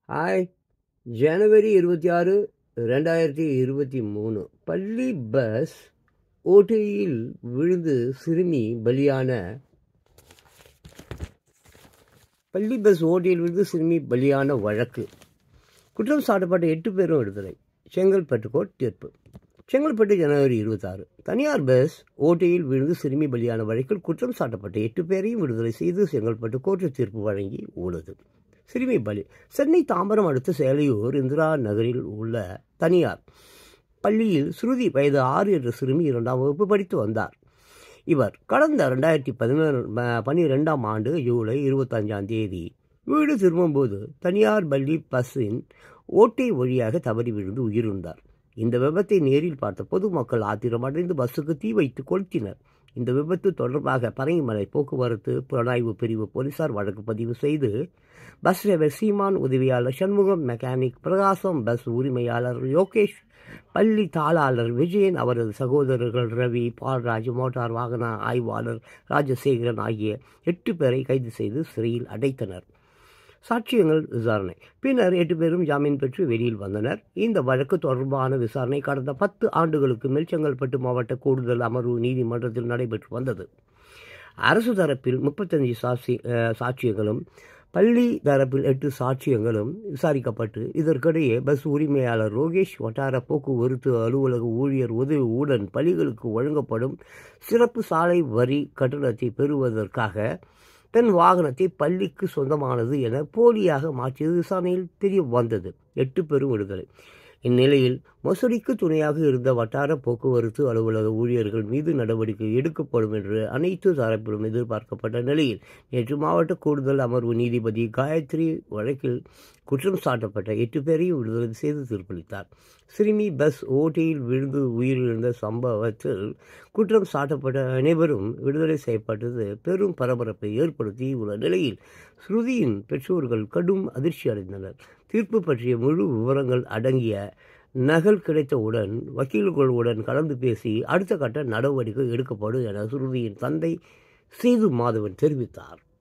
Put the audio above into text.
hi ஜனவரி இருபத்தி ஆறு ரெண்டாயிரத்தி இருபத்தி மூணு பள்ளி பஸ் ஓட்டையில் விழுந்து சிறுமி பலியான பள்ளி பஸ் ஓட்டையில் விழுந்து சிறுமி பலியான வழக்கு குற்றம் சாட்டப்பட்ட எட்டு பேரும் விடுதலை செங்கல்பட்டு கோர்ட் தீர்ப்பு செங்கல்பட்டு ஜனவரி இருபத்தாறு தனியார் பஸ் ஓட்டையில் விழுந்து சிறுமி பலியான வழக்கில் குற்றம் சாட்டப்பட்ட எட்டு பேரையும் விடுதலை செய்து செங்கல்பட்டு கோர்ட்டு தீர்ப்பு வழங்கி உள்ளது சிறுமி பலி சென்னை தாம்பரம் அடுத்த சேலையூர் இந்திரா நகரில் உள்ள தனியார் பள்ளியில் ஸ்ருதி வயது ஆறு என்ற சிறுமி இரண்டாம் வகுப்பு படித்து வந்தார் இவர் கடந்த ரெண்டாயிரத்தி பதினொன்று பன்னிரெண்டாம் ஆண்டு ஜூலை இருபத்தஞ்சாம் தேதி வீடு திரும்பும்போது தனியார் பள்ளி பஸ்ஸின் ஓட்டை வழியாக தவறி விழுந்து உயிரிழந்தார் இந்த விபத்தை நேரில் பார்த்த பொதுமக்கள் ஆத்திரமடைந்து பஸ்ஸுக்கு தீ வைத்து கொளுத்தினர் இந்த விபத்து தொடர்பாக பரங்கிமலை போக்குவரத்து புலனாய்வு பிரிவு போலீசார் வழக்கு பதிவு செய்து பஸ் டிரைவர் சீமான் உதவியாளர் சண்முகம் மெக்கானிக் பிரகாசம் பஸ் உரிமையாளர் யோகேஷ் பள்ளி தாளாளர் விஜயன் அவரது சகோதரர்கள் ரவி பால்ராஜ் மோட்டார் வாகன ஆய்வாளர் ராஜசேகரன் ஆகிய எட்டு பேரை கைது செய்து சிறையில் அடைத்தனர் சாட்சியங்கள் விசாரணை பின்னர் எட்டு பேரும் ஜாமீன் பெற்று வெளியில் வந்தனர் இந்த வழக்கு தொடர்பான விசாரணை கடந்த பத்து ஆண்டுகளுக்கு மேல் செங்கல்பட்டு மாவட்ட கூடுதல் அமர்வு நீதிமன்றத்தில் நடைபெற்று வந்தது அரசு தரப்பில் முப்பத்தஞ்சு சாட்சி சாட்சியங்களும் பள்ளி தரப்பில் எட்டு சாட்சியங்களும் விசாரிக்கப்பட்டு இதற்கிடையே பஸ் உரிமையாளர் ரோகேஷ் வட்டார போக்குவரத்து அலுவலக ஊழியர் உதவியுடன் பள்ளிகளுக்கு வழங்கப்படும் சிறப்பு சாலை வரி கட்டணத்தை பெறுவதற்காக தன் வாகனத்தை பள்ளிக்கு சொந்தமானது என போலியாக மாற்றியது விசாரணையில் தெரிய வந்தது எட்டு பெரும் விடுதலை இந்நிலையில் மசூரிக்கு துணையாக இருந்த வட்டார போக்குவரத்து அலுவலக ஊழியர்கள் மீது நடவடிக்கை எடுக்கப்படும் என்று அனைத்து தரப்பிலும் எதிர்பார்க்கப்பட்ட நிலையில் நேற்று மாவட்ட கூடுதல் அமர்வு நீதிபதி காயத்ரி வழக்கில் குற்றம் சாட்டப்பட்ட எட்டு பேரையும் விடுதலை செய்து தீர்ப்பளித்தார் சிறுமி பஸ் ஓட்டையில் விழுந்து உயிரிழந்த சம்பவத்தில் குற்றம் சாட்டப்பட்ட அனைவரும் விடுதலை செய்யப்பட்டது பெரும் பரபரப்பை ஏற்படுத்தி உள்ள நிலையில் ஸ்ருதியின் பெற்றோர்கள் கடும் அதிர்ச்சி அடைந்தனர் தீர்ப்பு பற்றிய முழு விவரங்கள் அடங்கிய நகல் கிடைத்தவுடன் வக்கீல்களுடன் கலந்து பேசி அடுத்த கட்ட நடவடிக்கை எடுக்கப்படும் என ஸ்ருதியின் தந்தை சேது மாதவன் தெரிவித்தார்